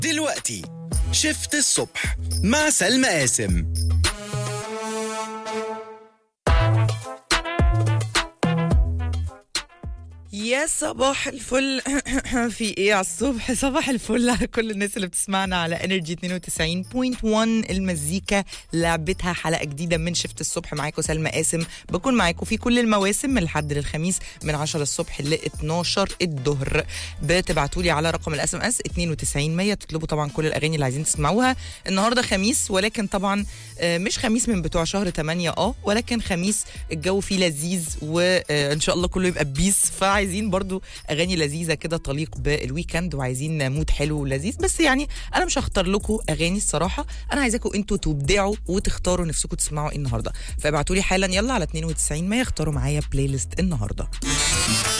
دلوقتي شفت الصبح مع سلمى قاسم يا صباح الفل في ايه على الصبح صباح الفل على كل الناس اللي بتسمعنا على انرجي 92.1 المزيكا لعبتها حلقه جديده من شفت الصبح معاكم سلمى قاسم بكون معاكم في كل المواسم من الحد للخميس من 10 الصبح ل 12 الظهر بتبعتوا لي على رقم الاس ام اس 92 100 تطلبوا طبعا كل الاغاني اللي عايزين تسمعوها النهارده خميس ولكن طبعا آه، مش خميس من بتوع شهر 8 اه ولكن خميس الجو فيه لذيذ وان شاء الله كله يبقى بيس فعايزين برضو اغاني لذيذه كده تليق بالويكند وعايزين مود حلو ولذيذ بس يعني انا مش هختار لكم اغاني الصراحه انا عايزاكم انتوا تبدعوا وتختاروا نفسكم تسمعوا ايه النهارده فابعتوا لي حالا يلا على 92 ما يختاروا معايا بلاي ليست النهارده